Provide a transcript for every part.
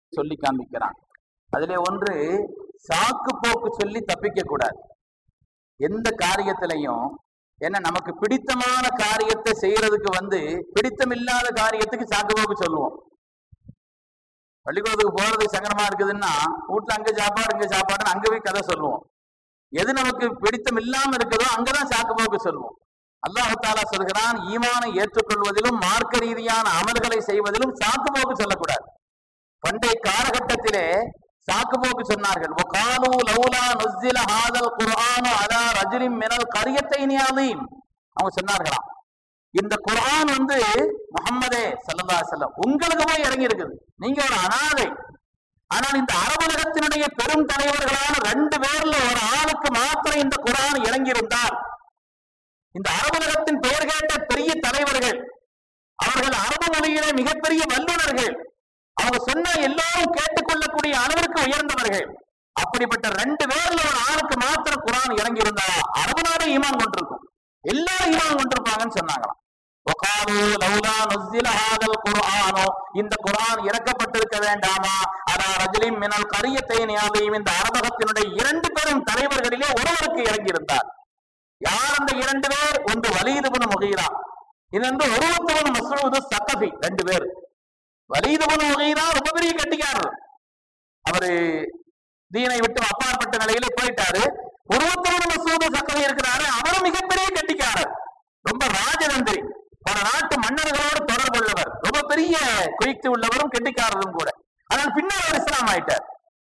சொல்லி காண்பிக்கிறான் அதிலே ஒன்று சாக்கு போக்கு சொல்லி தப்பிக்க கூடாது எந்த காரியத்திலையும் என்ன நமக்கு பிடித்தமான காரியத்தை செய்யறதுக்கு வந்து பிடித்தமில்லாத காரியத்துக்கு சாக்கு போக்கு சொல்லுவோம் பள்ளிக்கூடத்துக்கு போறதுக்கு சங்கடமா இருக்குதுன்னா வீட்டுல அங்க சாப்பாடு இங்க சாப்பாடுன்னு அங்க போய் கதை சொல்லுவோம் எது நமக்கு பிடித்தம் இல்லாம இருக்குதோ அங்கதான் சாக்கு போக்கு சொல்லுவோம் அல்லாஹு தாலா சொல்கிறான் ஈமானை ஏற்றுக்கொள்வதிலும் மார்க்க ரீதியான அமல்களை செய்வதிலும் சாக்கு போக்கு சொல்லக்கூடாது பண்டைய காலகட்டத்திலே சாக்கு போக்கு சொன்னார்கள் வகாலு லௌலா நுஸ்ஸில ஹாதல் குர்ஆனு அலா ரஜுலின் மினல் கரியத்தைனி அலீம் அவங்க சொன்னார்களாம் இந்த குர்ஆன் வந்து முஹம்மதே ஸல்லல்லாஹு அலைஹி வஸல்லம் உங்களுக்கு போய் இறங்கி இருக்குது நீங்க ஒரு அனாதை ஆனால் இந்த அரபுலகத்தினுடைய பெரும் தலைவர்களான ரெண்டு பேர்ல ஒரு ஆளுக்கு மாத்திரம் இந்த குர்ஆன் இறங்கி இருந்தால் இந்த அரபுலகத்தின் பெயர் கேட்ட பெரிய தலைவர்கள் அவர்கள் அரபு மொழியிலே மிகப்பெரிய வல்லுநர்கள் அவங்க சொன்ன எல்லாரும் கேட்டுக்கொள்ளக்கூடிய அளவிற்கு உயர்ந்தவர்கள் அப்படிப்பட்ட ரெண்டு பேர்ல ஒரு ஆளுக்கு மாத்திரம் குரான் இறங்கி இருந்தா அரபு நாடு ஈமான் கொண்டிருக்கும் எல்லாரும் ஈமான் கொண்டிருப்பாங்கன்னு சொன்னாங்களாம் وقالوا لولا نزل هذا القرآن இந்த குர்ஆன் இறக்கப்பட்டிருக்க வேண்டாமா அலா ரஜுலின் மினல் கரியத்தைன் யாதையும் இந்த அரபகத்தினுடைய இரண்டு பெரும் தலைவர்களிலே ஒருவருக்கு இறங்கியிருந்தார் யார் அந்த இரண்டு பேர் ஒன்று வலீதுபுன் முகீரா இன்னொன்று ஒருவத்துவன் மசூது சத்தபி ரெண்டு பேர் வலீதுபுன் முகீரா ரொம்ப பெரிய கட்டிக்காரர் அவரு தீனை விட்டு அப்பாற்பட்ட நிலையில போயிட்டாரு ஒருவத்துவன் மசூது சக்கவி இருக்கிறாரு அவரும் மிகப்பெரிய கட்டிக்காரர் ரொம்ப ராஜதந்திரி பல நாட்டு மன்னர்களோடு தொடர்புள்ளவர் ரொம்ப பெரிய குயித்து உள்ளவரும் கெட்டிக்காரரும் கூட ஆனால் பின்னர் அவர் இஸ்லாம் ஆயிட்டார்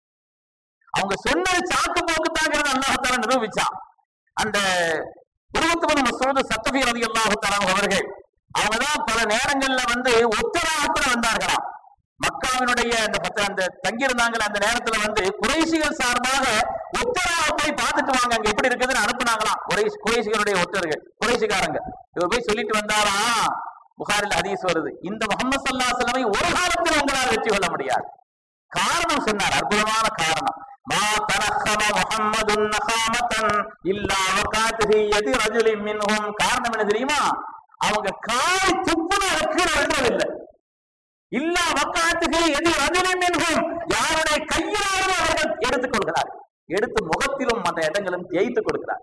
அவங்க சொன்னது சாக்கு போக்குத்தாங்கிறது அல்லாஹால நிரூபிச்சான் அந்த இருபத்தி மசூது சத்தபி ரதி அல்லாஹு அவர்கள் அவங்கதான் பல நேரங்கள்ல வந்து ஒத்தராகத்துல வந்தார்களாம் மக்காவினுடைய அந்த பத்த அந்த தங்கியிருந்தாங்களே அந்த நேரத்துல வந்து குறைசிகள் சார்பாக ஒத்தராக போய் பார்த்துட்டு வாங்க அங்க எப்படி இருக்குதுன்னு அனுப்புனாங்களாம் குறைசி குறைசிகளுடைய ஒத்தர்கள் குறைசிக்காரங்க இவர் போய் சொல்லிட்டு வந்தாராம் புகாரில் ஹதீஸ் வருது இந்த முகமது சல்லா செலவை ஒரு காலத்தில் உங்களால் வெற்றி கொள்ள முடியாது காரணம் சொன்னார் அற்புதமான காரணம் மா தரஹம முஹம்மதுன் நகாமத்தன் இல்லா வகாத்திஹி யதி ரஜுலின் மின்ஹும் காரணம் என்ன தெரியுமா அவங்க கால் துப்புன கீழே விழுறதில்லை இல்லா வக்காத்துகை எது ரஜுலின் மின்ஹும் யாருடைய கையிலாலும் அவர்கள் எடுத்துக் கொள்கிறார் எடுத்து முகத்திலும் அந்த இடங்களும் தேய்த்துக் கொடுக்கிறார்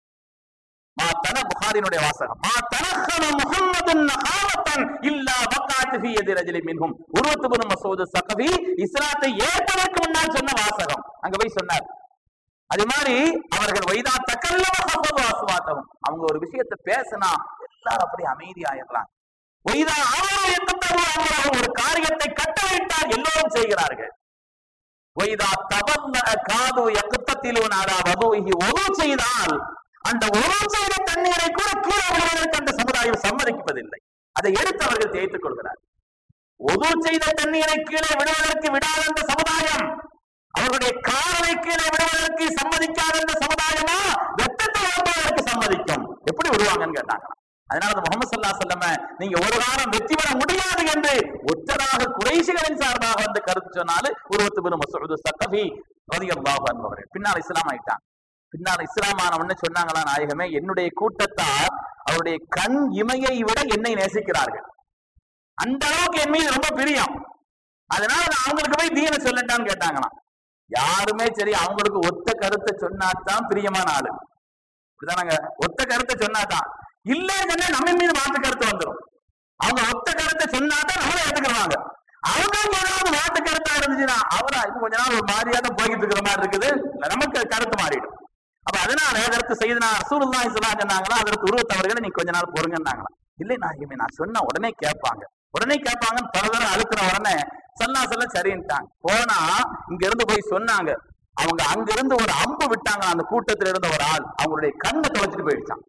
மா தன புகாரினுடைய வாசகம் மா தனஹம முஹம்மதுன் நகாமத்தன் இல்லா வக்காத்துஹி யதி ரஜுலின் மின்ஹும் உருவத்து பின் மசூத் சகவி இஸ்லாத்தை ஏற்பதற்கு முன்னால் சொன்ன வாசகம் அங்க போய் சொன்னார் அது மாதிரி அவர்கள் வைதா தக்கல்லம ஹஃபது அஸ்வாத்தவும் அவங்க ஒரு விஷயத்தை பேசினா எல்லாரும் அப்படி அமைதியாயிடலாம் வைதா அவரும் எத்தத்தவு அவர்கள் ஒரு காரியத்தை கட்டளையிட்டால் எல்லோரும் செய்கிறார்கள் வைதா தவல்ல காது எக்கத்திலும் நாடா வதுஹி ஒது செய்தால் அந்த ஒரு செய்த தண்ணீரை கூட கீழே விடுவதற்கு அந்த சமுதாயம் சம்மதிப்பதில்லை அதை எடுத்து அவர்கள் தேய்த்துக் கொள்கிறார் ஒது செய்த தண்ணீரை கீழே விடுவதற்கு விடாத அந்த சமுதாயம் அவர்களுடைய காரனை கீழே விடுவதற்கு சம்மதிக்காத அந்த சமுதாயமா வெட்டத்தை ஓட்டுவதற்கு சம்மதிக்கும் எப்படி விடுவாங்கன்னு கேட்டாங்க அதனால அந்த முகமது சல்லா சொல்லம நீங்க ஒரு காலம் வெற்றி பெற முடியாது என்று ஒற்றராக குறைசிகளின் சார்பாக வந்து கருத்து சொன்னாலும் உருவத்து பெரும் மசூது சக்கபி ரதியல்லாஹு என்பவர்கள் பின்னால் இஸ்லாம் ஆயிட்டாங்க பின்னால் இஸ்லாமானவன்னு சொன்னாங்களா நாயகமே என்னுடைய கூட்டத்தார் அவருடைய கண் இமையை விட என்னை நேசிக்கிறார்கள் அந்த அளவுக்கு என் மீது ரொம்ப பிரியம் அதனால நான் அவங்களுக்கு போய் தீன சொல்லட்டான்னு கேட்டாங்களாம் யாருமே சரி அவங்களுக்கு ஒத்த கருத்தை சொன்னாதான் பிரியமான ஆளு இப்படிதானங்க ஒத்த கருத்தை சொன்னாதான் இல்லைன்னு சொன்னா நம்ம மீது மாற்று கருத்து வந்துடும் அவங்க ஒத்த கருத்தை சொன்னாதான் நம்மளை ஏத்துக்கிறாங்க அவங்க ஏதாவது மாற்று கருத்தா இருந்துச்சுன்னா அவரா இது கொஞ்ச நாள் ஒரு மாதிரியா தான் போய்கிட்டு இருக்கிற மாதிரி இருக்குது இல்ல, நமக்கு கருத்து மாறிடும் அப்ப அதனால அதற்கு செய்து நான் ரசூலுல்லாஹி ஸல்லல்லாஹு அலைஹி சொன்னாங்களா அதற்கு உருவத்தவர்களை நீ கொஞ்ச நாள் பொறுங்கன்னாங்களா இல்லை நாயகமே நான் சொன்ன உடனே கேட்பாங்க உடனே கேட்பாங்கன்னு பல தடவை அழுத்துற உடனே சல்லா சொல்ல சரின்ட்டாங்க போனா இங்க இருந்து போய் சொன்னாங்க அவங்க அங்க இருந்து ஒரு அம்பு விட்டாங்க அந்த கூட்டத்துல இருந்த ஒரு ஆள் அவங்களுடைய கண்ணை தொலைச்சிட்டு போயிடுச்சான்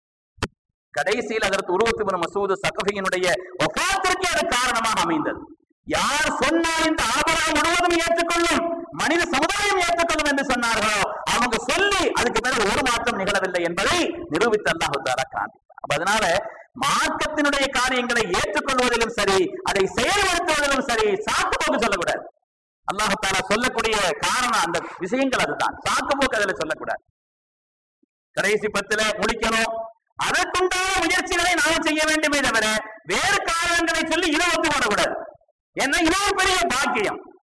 கடைசியில் அதற்கு உருவத்து மசூது சகஃபியினுடைய வஃபாத்திற்கு அது காரணமாக அமைந்தது யார் சொன்னால் இந்த ஆபரம் முழுவதும் ஏற்றுக்கொள்ளும் மனித சமுதாயம் ஏற்றுக்கொள்ளும் என்று சொன்னார்களோ அவங்க சொல்லி அதுக்கு பிறகு ஒரு மாற்றம் நிகழவில்லை என்பதை நிரூபித்து அல்லாஹு தாலா காண்பித்தார் அப்ப அதனால மார்க்கத்தினுடைய காரியங்களை ஏற்றுக்கொள்வதிலும் சரி அதை செயல்படுத்துவதிலும் சரி சாக்கு போக்கு சொல்லக்கூடாது அல்லாஹு தாலா சொல்லக்கூடிய காரணம் அந்த விஷயங்கள் அதுதான் சாக்கு போக்கு அதில் சொல்லக்கூடாது கடைசி பத்துல முடிக்கணும் அதற்குண்டான முயற்சிகளை நாம் செய்ய வேண்டுமே தவிர வேறு காரணங்களை சொல்லி இதை ஒத்து போடக்கூடாது ஏன்னா இது ஒரு பெரிய பாக்கியம்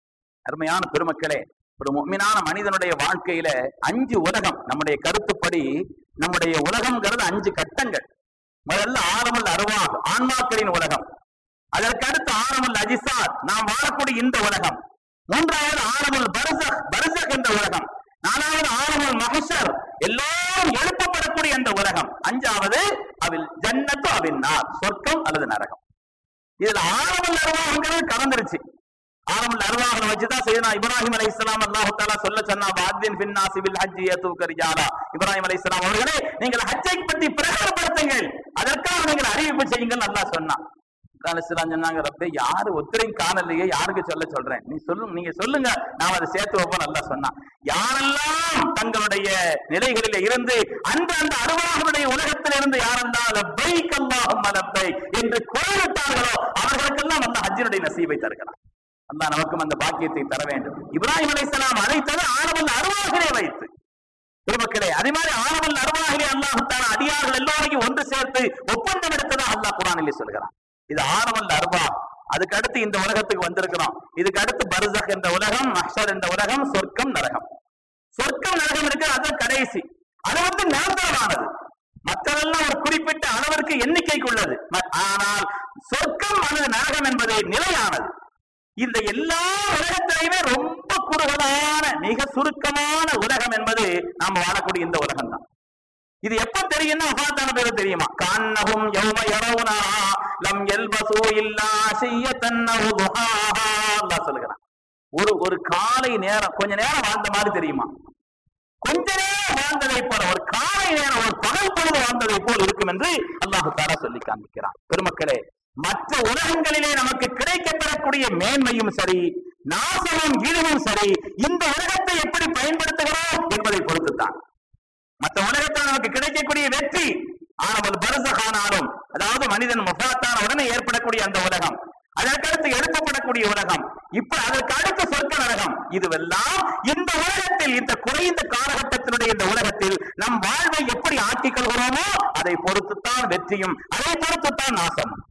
அருமையான பெருமக்களே ஒரு முக்மினான மனிதனுடைய வாழ்க்கையில அஞ்சு உலகம் நம்முடைய கருத்துப்படி நம்முடைய உலகம்ங்கிறது அஞ்சு கட்டங்கள் முதல்ல ஆரமல் அருவாக் ஆன்மாக்களின் உலகம் அதற்கு அடுத்து ஆரமல் அஜிசாத் நாம் வாழக்கூடிய இந்த உலகம் மூன்றாவது ஆரமல் பர்சக் பர்சக் என்ற உலகம் நாலாவது ஆரமல் மகஷர் எல்லோரும் எழுப்பப்படக்கூடிய அந்த உலகம் அஞ்சாவது அவில் ஜன்னத்து அவின் நார் சொர்க்கம் அல்லது நரகம் இதுல ஆரமல் அருவாங்கிறது கலந்துருச்சு ஆரமல் அருவாகளை வச்சுதான் செய்யணும் இப்ராஹிம் அலை இஸ்லாம் அல்லாஹு தாலா சொல்ல சொன்னா வாத்தின் பின்னாசி வில் ஹஜ்ஜி யதூகரிஜாலா இப்ராஹிம் அலை இஸ்லாம் அவர்களே நீங்கள் ஹஜ்ஜை பற்றி பிரகடனப்படுத்துங்கள் அதற்காக நீங்கள் அறிவிப்பு செய்யுங்கள் அல்லாஹ் சொன்னான் அலிஸ்லாம் சொன்னாங்க ரப்பே யாரு ஒத்தரையும் காணலையே யாருக்கு சொல்ல சொல்றேன் நீ சொல்லுங்க நீங்க சொல்லுங்க நான் அதை சேர்த்து வைப்போம் நல்லா சொன்னான் யாரெல்லாம் தங்களுடைய நிலைகளில இருந்து அந்த அந்த அருவாகளுடைய உலகத்தில் இருந்து யாரெல்லாம் லப்பை கல்லாஹும் லப்பை என்று குறைவிட்டார்களோ அவர்களுக்கெல்லாம் அந்த ஹஜ்ஜினுடைய நசீபை தருகிறான் அல்லாஹ் நமக்கும் அந்த பாக்கியத்தை தர வேண்டும் இப்ராஹிம் அலைஹிஸ்ஸலாம் அழைத்தது ஆணவல் அருவாகலே வைத்து பெருமக்களே அதே மாதிரி ஆணவல் அருவாகலே அல்லாஹ் தான அடியார்கள் எல்லோரையும் ஒன்று சேர்த்து ஒப்பந்தம் எடுத்ததா அல்லாஹ் குரானிலே சொல்கிறான் இது ஆணவல் அருவா அதுக்கு அடுத்து இந்த உலகத்துக்கு வந்திருக்கிறோம் இதுக்கு அடுத்து பர்சக் என்ற உலகம் மஹ்ஷர் என்ற உலகம் சொர்க்கம் நரகம் சொர்க்கம் நரகம் இருக்கு அது கடைசி அது வந்து நிரந்தரமானது மற்றதெல்லாம் ஒரு குறிப்பிட்ட அளவிற்கு எண்ணிக்கைக்குள்ளது ம- ஆனால் சொர்க்கம் அல்லது நரகம் என்பது நிலையானது இந்த எல்லா உலகத்திலையுமே ரொம்ப குறுகலான மிக சுருக்கமான உலகம் என்பது நாம வாழக்கூடிய இந்த உலகம் தான் இது எப்ப தெரியும்னா வஃபாத்தான பேரு தெரியுமா கான்னஹும் யௌம யரவுனா லம் யல்பசு இல்லா ஷிய்யத்தன் அவ் துஹாஹா அல்லாஹ் சொல்லுகிறான் ஒரு ஒரு காலை நேரம் கொஞ்ச நேரம் வாழ்ந்த மாதிரி தெரியுமா கொஞ்ச நேரம் வாழ்ந்ததை போல ஒரு காலை நேரம் ஒரு பகல் பொழுது வாழ்ந்ததை போல் இருக்கும் என்று அல்லாஹு தாரா சொல்லி காண்பிக்கிறான் பெருமக்களே மற்ற உலகங்களிலே நமக்கு கிடைக்கப்பெறக்கூடிய மேன்மையும் சரி நாசமும் இழிவும் சரி இந்த உலகத்தை எப்படி பயன்படுத்துகிறோம் என்பதை பொறுத்துத்தான் மற்ற உலகத்தில் நமக்கு கிடைக்கக்கூடிய வெற்றி ஆனால் பரசகானாலும் அதாவது மனிதன் முஃபாத்தான உடனே ஏற்படக்கூடிய அந்த உலகம் அதற்கடுத்து எழுப்பப்படக்கூடிய உலகம் இப்ப அதற்கு அடுத்த சொர்க்க நரகம் இதுவெல்லாம் இந்த உலகத்தில் இந்த குறைந்த காலகட்டத்தினுடைய இந்த உலகத்தில் நம் வாழ்வை எப்படி ஆக்கிக் கொள்கிறோமோ அதை பொறுத்துத்தான் வெற்றியும் அதை பொறுத்துத்தான் நாசமும்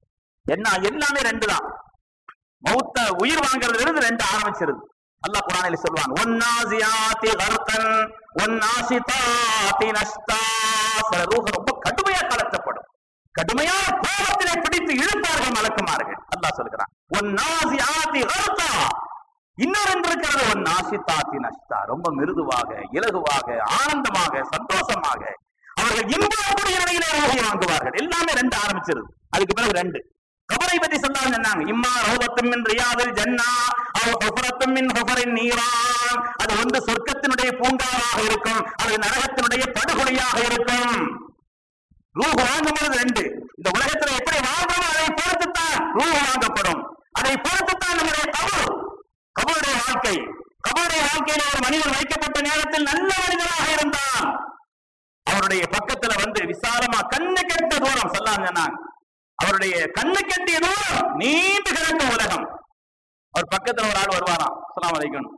என்ன எல்லாமே ரெண்டு தான் மௌத்த உயிர் வாங்குறதுல இருந்து ரெண்டு ஆரம்பிச்சிருது அல்லாஹ் குரானில் சொல்வான் ஒன்னாசியாத்தி கர்த்தன் ஒன்னாசிதாத்தி நஷ்டா சில ரூஹ ரொம்ப கடுமையா கலக்கப்படும் கடுமையான கோபத்திலே பிடித்து இழுப்பார்கள் மலக்குமார்கள் அல்லாஹ் சொல்கிறான் ஒன்னாசியாத்தி கர்த்தா இன்னொரு இருக்கிறது ஒன்னாசிதாத்தி நஷ்டா ரொம்ப மிருதுவாக இலகுவாக ஆனந்தமாக சந்தோஷமாக அவர்கள் இன்பக்கூடிய நிலையிலே ரூஹை வாங்குவார்கள் எல்லாமே ரெண்டு ஆரம்பிச்சிருது அதுக்கு பிறகு ரெண்டு கபரை பத்தி சொல்லாம சொன்னாங்க இம்மா ரௌபத்தும் மின் ரியாதில் ஜன்னா அவ் ஹுஃபரத்தும் மின் ஹுஃபரின் நீரான் அது வந்து சொர்க்கத்தினுடைய பூங்காவாக இருக்கும் அல்லது நரகத்தினுடைய படுகொலையாக இருக்கும் ரூஹ் வாங்கும் பொழுது ரெண்டு இந்த உலகத்துல எப்படி வாழ்றோமோ அதை பொறுத்துத்தான் ரூஹ் வாங்கப்படும் அதை பொறுத்துத்தான் நம்முடைய கபர் கபருடைய வாழ்க்கை கபருடைய வாழ்க்கையில ஒரு மனிதன் வைக்கப்பட்ட நேரத்தில் நல்ல மனிதனாக இருந்தான் அவருடைய பக்கத்துல வந்து விசாலமா கண்ணு கெட்ட தூரம் சொல்லாங்க சொன்னாங்க அவருடைய கண்ணு கெட்டிய தூரம் நீண்டு கிடக்கும் உலகம் அவர் பக்கத்துல ஒரு ஆள் வருவாராம் அஸ்ஸலாமு அலைக்கும்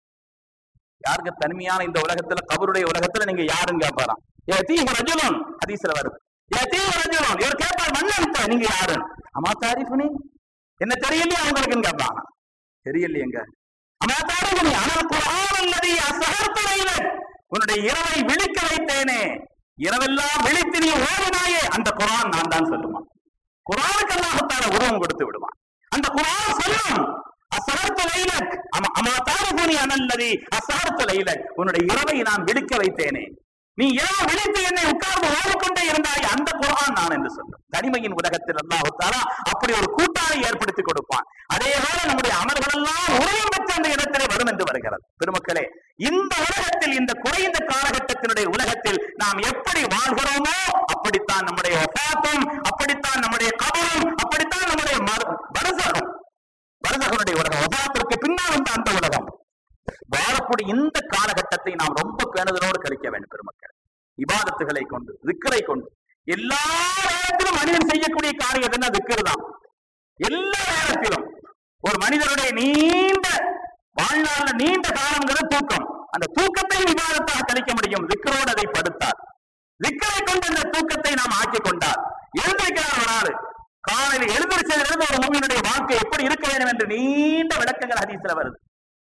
யாருக்கு தனிமையான இந்த உலகத்துல கபருடைய உலகத்துல நீங்க யாருன்னு கேட்பாராம் ஏத்தீஹு ரஜுலுன் ஹதீஸ்ல வருது ஏத்தீஹு ரஜுலுன் இவர் கேட்பார் மன்னன் நீங்க யாரு அம்மா தாரிஃபுனி என்ன தெரியலையா உங்களுக்குன்னு கேட்பாங்க தெரியலையேங்க அம்மா தாரிஃபுனி ஆனால் குர்ஆன் அல்லதி அஸ்ஹர்துலைல உன்னுடைய இரவை விழிக்க வைத்தேனே இரவெல்லாம் விழித்து நீ ஓடினாயே அந்த குர்ஆன் நான் தான் சொல்லுமா குரானுக்கு அல்லாஹத்தால உருவம் கொடுத்து விடுவான் அந்த குரான் சொல்லும் அசார்த்த லைலக் அம அமா தாரபுனி அனல்லதி அசார்த்த லைலக் உன்னுடைய இரவை நான் விழிக்க வைத்தேனே நீ இரவு விழித்து என்னை உட்கார்ந்து ஓடிக்கொண்டே இருந்தாய் அந்த குரான் நான் என்று சொல்லும் தனிமையின் உலகத்தில் அல்லாஹத்தாலா அப்படி ஒரு கூட்டாளி ஏற்படுத்தி கொடுப்பான் அதே போல நம்முடைய அமல்கள் எல்லாம் உருவம் பெற்ற அந்த இடத்திலே வரும் என்று வருகிறது பெருமக்களே இந்த உலகத்தில் இந்த குறைந்த காலகட்டத்தினுடைய உலகத்தில் நாம் எப்படி வாழ்கிறோமோ அப்படித்தான் நம்முடைய வஃபாத்தும் அப்படித்தான் நம்முடைய கபரும் அப்படித்தான் நம்முடைய வருசகம் வருசகனுடைய உலகம் வஃபாத்திற்கு பின்னால் வந்த அந்த உலகம் வாழக்கூடிய இந்த காலகட்டத்தை நாம் ரொம்ப பேணுதலோடு கழிக்க வேண்டும் பெருமக்கள் இபாதத்துகளை கொண்டு திக்கரை கொண்டு எல்லா நேரத்திலும் மனிதன் செய்யக்கூடிய காரியம் என்ன திக்கர் தான் எல்லா நேரத்திலும் ஒரு மனிதனுடைய நீண்ட வாழ்நாள்ல நீண்ட காலங்கிறது தூக்கம் அந்த தூக்கத்தை விவாதத்தாக கழிக்க முடியும் விக்கரோடு அதை படுத்தார் விக்கரை கொண்டு அந்த தூக்கத்தை நாம் ஆக்கிக் கொண்டார் எழுந்திருக்கிறார் ஒரு நாள் காலையில் எழுந்திருச்சதிலிருந்து ஒரு மூவியினுடைய வாழ்க்கை எப்படி இருக்க வேண்டும் என்று நீண்ட விளக்கங்கள் ஹதீஸ்ல வருது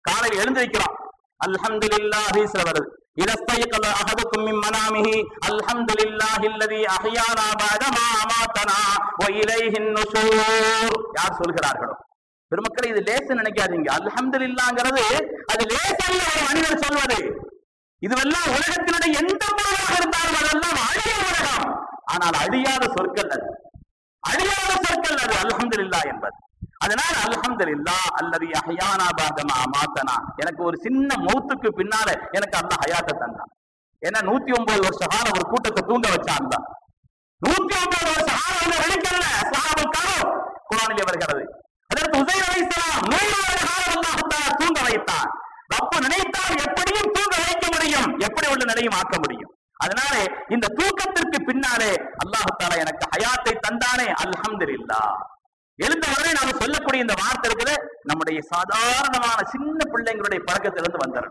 காலையில் எழுந்திருக்கிறோம் அல்ஹம்துலில்லாஹ் ஹதீஸ்ல வருது இதஸ்தைகல அஹதுக்கும் மின் மனாமிஹி அல்ஹம்துலில்லாஹி அல்லதி அஹ்யானா பஅத மா அமாத்தனா வ இலைஹின் நுஷூர் யார் சொல்கிறார்களோ பெருமக்களே இது லேசு நினைக்காதீங்க அல்ஹம்துலில்லாஹ்ங்கிறது அது லேசல்ல ஒரு மனிதர் சொல்வது இதுவெல்லாம் உலகத்தினுடைய எந்த பொருளாக இருந்தாலும் அதெல்லாம் அழிய உலகம் ஆனால் அழியாத சொற்கள் அது அழியாத சொற்கள் அது அல்ஹம்துலில்லாஹ் என்பது அதனால அல்ஹம்துலில்லாஹ் அல்லது அஹ்யானா பாதமா மாத்தனா எனக்கு ஒரு சின்ன மௌத்துக்கு பின்னால எனக்கு அல்லாஹ் ஹயாத்தை தந்தான் ஏன்னா நூத்தி ஒன்பது வருஷ காலம் ஒரு கூட்டத்தை தூங்க வச்சான் அல்லாஹ் நூத்தி ஒன்பது வருஷ காலம் வெளிக்கல்ல சஹாபுக்காக குரானிலே வருகிறது அதற்கு உசைர் அலைஹிஸ்ஸலாம் நூறு வருட காலம் அல்லாஹ் தஆலா தூங்க வைத்தான் ரப்பு நினைத்தால் எப்படியும் தூங்க வைக்க முடியும் எப்படி உள்ள நிலையும் ஆக்க முடியும் அதனால இந்த தூக்கத்திற்கு பின்னாலே அல்லாஹு தாலா எனக்கு ஹயாத்தை தந்தானே அல்ஹம்துலில்லாஹ் எழுந்த உடனே நாம சொல்லக்கூடிய இந்த வார்த்தை இருக்குது நம்முடைய சாதாரணமான சின்ன பிள்ளைங்களுடைய பழக்கத்திலிருந்து வந்துடும்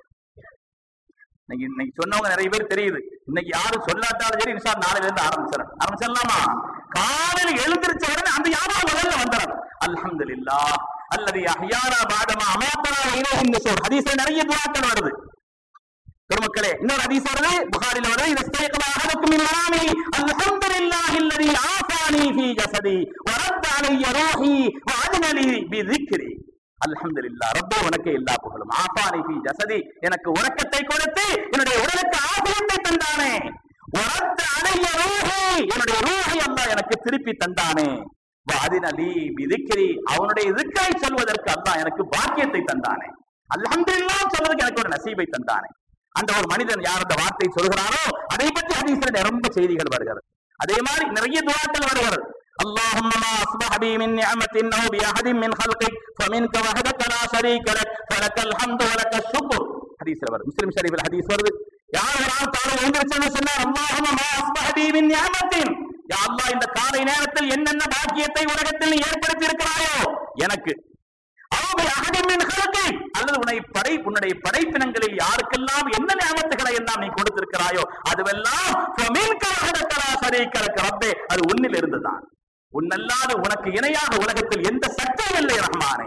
இன்னைக்கு இன்னைக்கு சொன்னவங்க நிறைய பேர் தெரியுது இன்னைக்கு யாரும் சொல்லாட்டாலும் சரி இன்ஷா நாளையில இருந்து ஆரம்பிச்சிடும் ஆரம்பிச்சிடலாமா காலையில் எழுந்திருச்ச உடனே அந்த யாரும் முதல்ல வந்துடும் அல்ஹம்துலில்லாஹ் அல்லது அஹ்யானா பாதமா அமாத்தனா இலைஹின் நுஷூர் ஹதீஸ்ல நிறைய துஆக்கள் வருது பெருமக்களே இன்னொரு ஹதீஸ் வருது புகாரில வருது இது ஸ்தேகமா அஹதுக்கும் மின் மனாமி அல்ஹம்துலில்லாஹி அல்லதி ஆஃபானி ஃபீ ஜஸதி வரத்த அலைய ரூஹி வஅதனலி பிذிக்ரி அல்ஹம்துலில்லாஹ் ரப்பே உனக்கு எல்லா புகழும் ஆஃபானி ஃபீ ஜஸதி எனக்கு உறக்கத்தை கொடுத்து என்னுடைய உடலுக்கு ஆபியத்தை தந்தானே வரத்த அலைய ரூஹி என்னுடைய ரூஹை அல்லாஹ் எனக்கு திருப்பி தந்தானே வாதினலி பிதிக்கிரி அவனுடைய இதுக்கை சொல்வதற்கு அல்லாஹ் எனக்கு பாக்கியத்தை தந்தானே அல்ஹம்துலில்லாஹ் சொல்வதற்கு எனக்கு ஒரு நசீபை தந்தானே அந்த ஒரு மனிதன் யார் அந்த வார்த்தை சொல்கிறாரோ அதை பற்றி ஹதீஸ்ல ரொம்ப செய்திகள் வருகிறது அதே மாதிரி நிறைய துவாக்கள் வருகிறது اللهم ما اصبح بي من نعمة او باحد من خلقك فمنك وحدك لا شريك لك فلك الحمد ولك الشكر ஹதீஸ்ல வருது முஸ்லிம் ஷரீஃபில் ஹதீஸ் வருது யார் ஒரு ஆள் காலை எழுந்திருச்சுன்னு சொன்னார் அல்லாஹும்ம மா அஸ்பஹ பி மின் நிஅமத்தின் யா அல்லாஹ் இந்த காலை நேரத்தில் என்னென்ன பாக்கியத்தை உலகத்தில் நீ ஏற்படுத்தி இருக்கிறாயோ எனக்கு அவர்கள் அகடமின் கலக்கை அல்லது உன்னை படை உன்னுடைய படைப்பினங்களில் யாருக்கெல்லாம் என்ன ஞாபகத்துகளை எல்லாம் நீ கொடுத்திருக்கிறாயோ அதுவெல்லாம் ரப்பே அது உன்னில் இருந்துதான் உன்னல்லாது உனக்கு இணையாக உலகத்தில் எந்த சட்டம் இல்லை ரஹ்மானே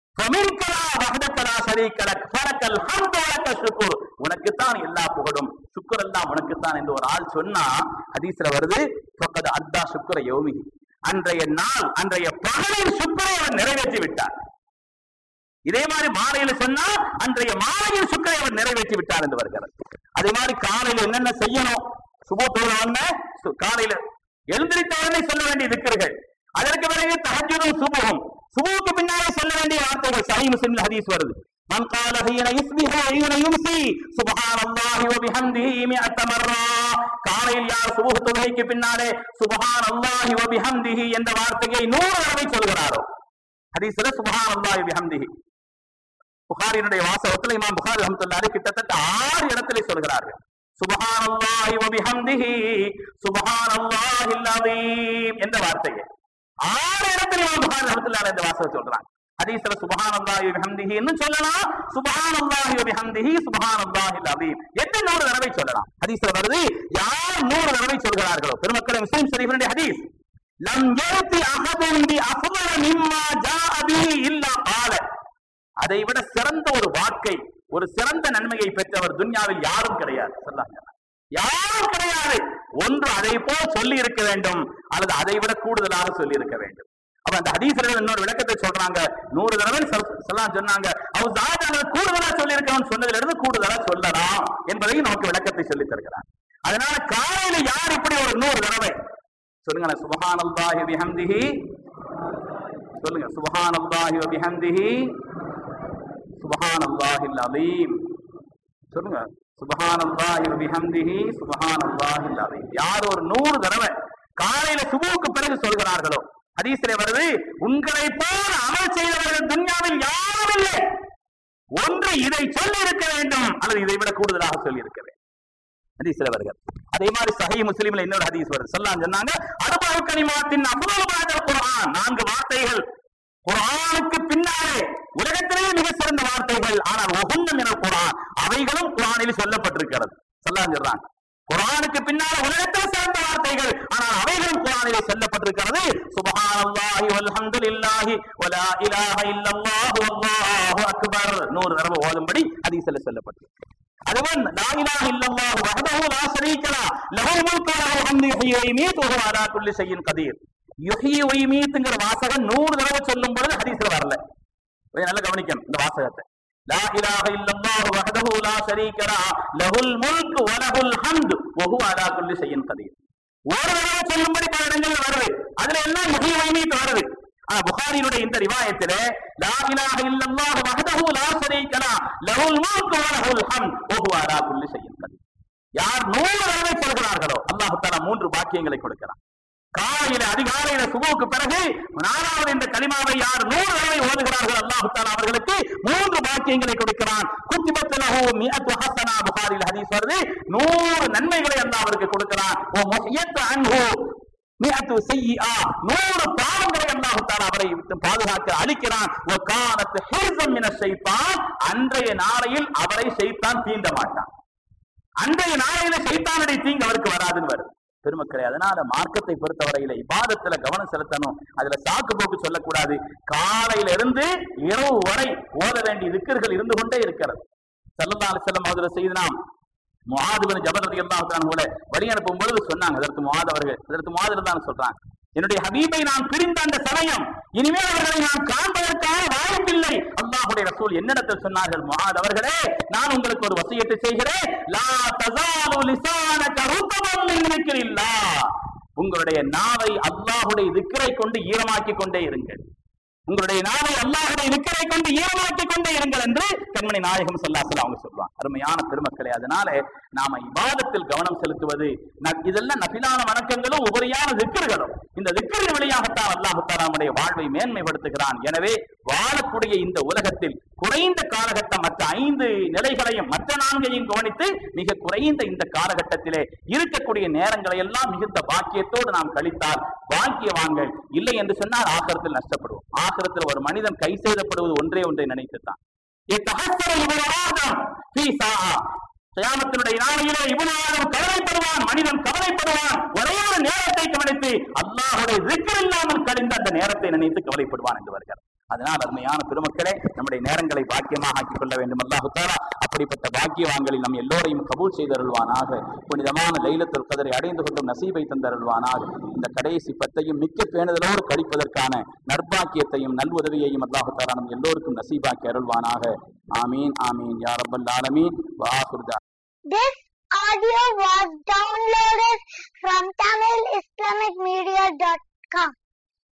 உனக்குத்தான் எல்லா புகழும் சுக்கர் எல்லாம் உனக்குத்தான் என்று ஒரு ஆள் சொன்னா ஹதீஸ்ல வருது ஃபக்கத் அத்தா சுக்கர யோமி அன்றைய நாள் அன்றைய பகலில் சுக்கரை அவன் நிறைவேற்றி விட்டார் இதே மாதிரி மாலையில சொன்னா அன்றைய மாலையில் சுக்கரை அவர் நிறைவேற்றி விட்டார் என்று வருகிறது அதே மாதிரி காலையில என்னென்ன செய்யணும் சுபத்தோடு வந்த சு- காலையில எழுந்திருத்த உடனே சொல்ல வேண்டிய திக்கர்கள் அதற்கு பிறகு தஹஜ்ஜுதும் சுபுகும் சுபுவுக்கு பின்னாலே சொல்ல வேண்டிய வார்த்தைகள் சஹீ முஸ்லிம்ல ஹதீஸ் வருது من قال حين يصبح وحين يمسي سبحان الله وبحمده مئة مرة காலையில் யார் சுபுஹ் தொழுகைக்கு பின்னாலே சுபஹான் அல்லாஹி வபிஹம்திஹி என்ற வார்த்தையை நூறு தடவை சொல்கிறாரோ ஹதீஸ்ல சுபஹான் அல்லாஹி வபிஹம்திஹி புகாரினுடைய வாசகத்தில் இமாம் புகாரி ரஹ்மத்துல்லாஹி கிட்டத்தட்ட ஆறு இடத்திலே சொல்கிறார்கள் சுபஹானல்லாஹி வபிஹம்திஹி சுபஹானல்லாஹில் அஸீம் என்ற வார்த்தையை ஆறு இடத்துல இமாம் புகாரி ரஹ்மத்துல்லாஹி இந்த வாசகம் சொல்றாங்க ஹதீஸ்ல சுபஹானல்லாஹி வபிஹம்திஹி இன்னும் சொல்லலாம் சுபஹானல்லாஹி வபிஹம்திஹி சுபஹானல்லாஹில் அஸீம் எத்தனை நூறு தடவை சொல்லலாம் ஹதீஸ்ல வருது யார் நூறு தடவை சொல்கிறார்களோ பெருமக்களே முஸ்லிம் ஷரீஃபினுடைய ஹதீஸ் லம் யஅதி அஹதுன் பி அஃதல மிம்மா ஜாஅ பிஹி இல்லா கால அதை விட சிறந்த ஒரு வாக்கை ஒரு சிறந்த நன்மையை பெற்றவர் துன்யாவில் யாரும் கிடையாது சொல்லாங்க யாரும் கிடையாது ஒன்று அதை போல் சொல்லி இருக்க வேண்டும் அல்லது அதை விட கூடுதலாக சொல்லி இருக்க வேண்டும் அப்ப அந்த ஹதீஸ்ல இன்னொரு விளக்கத்தை சொல்றாங்க நூறு தடவை சொல்- சொல்லலாம் சொன்னாங்க அவர் சாதாரண கூடுதலா சொல்லி இருக்கவன் சொன்னதுல இருந்து கூடுதலா சொல்லலாம் என்பதையும் நமக்கு விளக்கத்தை சொல்லி தருகிறார் அதனால காலையில யார் இப்படி ஒரு நூறு தடவை சொல்லுங்களேன் சுபஹானல்லாஹி பிஹம்திஹி சொல்லுங்க சுபஹானல்லாஹி வபிஹம்திஹி சுபஹானல்லாஹில் அலீம் சொல்லுங்க சுபஹானல்லாஹி வபிஹம்திஹி சுபஹானல்லாஹில் அலீம் யார் ஒரு நூறு தடவை காலையில சுபுவுக்கு பிறகு சொல்கிறார்களோ ஹதீஸ்ல வருது உங்களை போல அமல் செய்தவர்கள் துன்யாவில் யாரும் இல்லை ஒன்று இதை சொல்லி இருக்க வேண்டும் அல்லது இதை விட கூடுதலாக சொல்லி இருக்க வேண்டும் ஹதீஸ்ல வருகிறது அதே மாதிரி சஹீஹ் முஸ்லிம்ல இன்னொரு ஹதீஸ் வருது சொல்லலாம் சொன்னாங்க அனுபவ கனிமாத்தின் அபுதல் குர்ஆன் நான்கு வார்த்தைகள் குர்ஆனுக்கு பின்னாலே உலகத்திலேயே மிக சிறந்த வார்த்தைகள் ஆனால் ஒகுந்தம் என குர்ஆன் அவைகளும் குர்ஆனில் சொல்லப்பட்டிருக்கிறது சொல்லலாம் சொல்றாங்க குரானுக்கு பின்னால உலகத்தில் சிறந்த வார்த்தைகள் ஆனால் அவைகளும் குரானிலே சொல்லப்பட்டிருக்கிறது சுபஹானல்லாஹி வல்ஹம்துலில்லாஹி வலா இலாஹ இல்லல்லாஹு வல்லாஹு அக்பர் நூறு தடவை ஓதும்படி ஹதீஸ்ல சொல்லப்பட்டிருக்கு அதுவன் லா இலாஹ இல்லல்லாஹு வஹ்தஹு லா ஷரீக லா லஹுல் முல்கு வ லஹுல் ஹம்து யுஹ்யி வ யுமீத்து வ ஹுவ அலா குல்லி ஷைஇன் கதீர் யுஹ்யி வ யுமீத்துங்கிற வாசகம் நூறு தடவை சொல்லும் பொழுது ஹதீஸ்ல வரல கொஞ்சம் நல்லா கவனிக்கணும் இந்த வாசகத்தை லா இலாஹ இல்லல்லாஹு வஹ்தஹு லா ஷரீக லா லஹுல் முல்கு வ லஹுல் ஹம்து வ ஹுவ அலா குல்லி ஷைஇன் கதீர் ஒரு தடவை சொல்லும்படி பல இடங்கள்ல வருது அதுல எல்லாம் யுஹ்யி வ யுமீத் வருது ஆனா புகாரினுடைய இந்த ரிவாயத்திலே லா இலாஹ இல்லல்லாஹு வஹ்தஹு லா ஷரீக லா லஹுல் முல்கு வ லஹுல் ஹம்து வ ஹுவ அலா குல்லி ஷைஇன் கதீர் யார் நூறு தடவை சொல்கிறார்களோ அல்லாஹ் தஆலா மூன்று பாக்கியங்களை கொடுக்கிறான் காலையில அதிகாலையில சுபுவுக்கு பிறகு நாலாவது இந்த கலிமாவை யார் நூறு தடவை ஓதுகிறார்கள் அல்லாஹ் தஆலா அவர்களுக்கு மூன்று பாக்கியங்களை கொடுக்கிறான் குத்திபத் லஹு மிஅத்து ஹஸனா புகாரில் ஹதீஸ் வருது நூறு நன்மைகளை அல்லாஹ் அவருக்கு கொடுக்கிறான் ஓ முஹியத் அன்ஹு மிஅத்து செய்யிஆ நூறு பாவங்களை அல்லாஹ் தஆலா அவரை விட்டு பாதுகாக்க அளிக்கிறான் ஓ கானத் ஹிர்ஸம் மின ஷைத்தான் அன்றைய நாளையில் அவரை ஷைத்தான் தீண்ட மாட்டான் அன்றைய நாளையில சைத்தானுடைய தீங்கு அவருக்கு வராதுன்னு வருது பெருமக்களே அதனால மார்க்கத்தை பொறுத்தவரையில இபாதத்துல கவனம் செலுத்தணும் அதுல சாக்கு போக்கு சொல்லக்கூடாது காலையில இருந்து இரவு வரை ஓத வேண்டிய திக்கர்கள் இருந்து கொண்டே இருக்கிறது சல்லல்லா அலிசல்லம் அதுல செய்து நாம் முகாதுபன் ஜபரதி எல்லாம் கூட வழி அனுப்பும் பொழுது சொன்னாங்க அதற்கு முகாத் அவர்கள் அதற்கு முகாது தான் சொல்றாங்க என்னுடைய ஹபீபை நான் பிரிந்த அந்த சமயம் இனிமேல் அவர்களை நான் காண்பதற்கான வாய்ப்பில்லை அல்லாஹுடைய ரசூல் என்னிடத்தில் சொன்னார்கள் முகாத் அவர்களே நான் உங்களுக்கு ஒரு வசியத்தை செய்கிறேன் லா தஸாலு லிசானக ருத்தபம் மின் திக்ரில்லாஹ் உங்களுடைய நாவை அல்லாஹுடைய திக்கரை கொண்டு ஈரமாக்கி கொண்டே இருங்கள் உங்களுடைய நாவை அல்லாஹுடைய நிக்கரை கொண்டு ஈரமாக்கி கொண்டே இருங்கள் என்று கண்மணி நாயகம் சொல்லாசல அவங்க சொல்லுவாங்க அருமையான பெருமக்களே அதனால நாம இபாதத்தில் கவனம் செலுத்துவது ந- இதெல்லாம் நபிலான வணக்கங்களும் உபரியான திக்கர்களும் இந்த திக்கரின் வழியாகத்தான் அல்லாஹு நம்முடைய வாழ்வை மேன்மைப்படுத்துகிறான் எனவே வாழக்கூடிய இந்த உலகத்தில் குறைந்த காலகட்டம் மற்ற ஐந்து நிலைகளையும் மற்ற நான்கையும் கவனித்து மிக குறைந்த இந்த காலகட்டத்திலே இருக்கக்கூடிய நேரங்களை எல்லாம் மிகுந்த பாக்கியத்தோடு நாம் கழித்தால் பாக்கியவான்கள் இல்லை என்று சொன்னால் ஆகரத்தில் நஷ்டப்படுவோம் ஆகரத்தில் ஒரு மனிதன் கை செய்தப்படுவது ஒன்றே ஒன்றை நினைத்துத்தான் இத்தஹஸ்ஸர இப்னு ஆதம் ஃபீ சாஆ. கியாமத்தினுடைய நாளையிலே இப்னு ஆதம் கவலைப்படுவான் மனிதன் கவலைப்படுவான் ஒரே ஒரு நேரத்தை கவனித்து அல்லாஹுடைய zikr இல்லாமல் கழிந்த அந்த நேரத்தை நினைத்து கவலைப்படுவான் என்று வருகிறார் அதனால் அருமையான பெருமக்களே நம்முடைய நேரங்களை பாக்கியமாக ஆக்கிக் கொள்ள வேண்டும் அல்லாஹு தாலா அப்படிப்பட்ட பாக்கியவான்களில் நம் எல்லோரையும் கபூல் செய்தருள்வானாக புனிதமான லைலத்துல் கதரை அடைந்து கொண்டும் நசீபை தந்தருள்வானாக இந்த கடைசி பத்தையும் மிக்க பேணுதலோடு கழிப்பதற்கான நற்பாக்கியத்தையும் நல்வுதவியையும் அல்லாஹு தாலா நம் எல்லோருக்கும் நசீபாக்கி அருள்வானாக ஆமீன் ஆமீன் யா ரப்பல் ஆலமீன் வாசுர்தா This audio was downloaded from TamilIslamicMedia.com.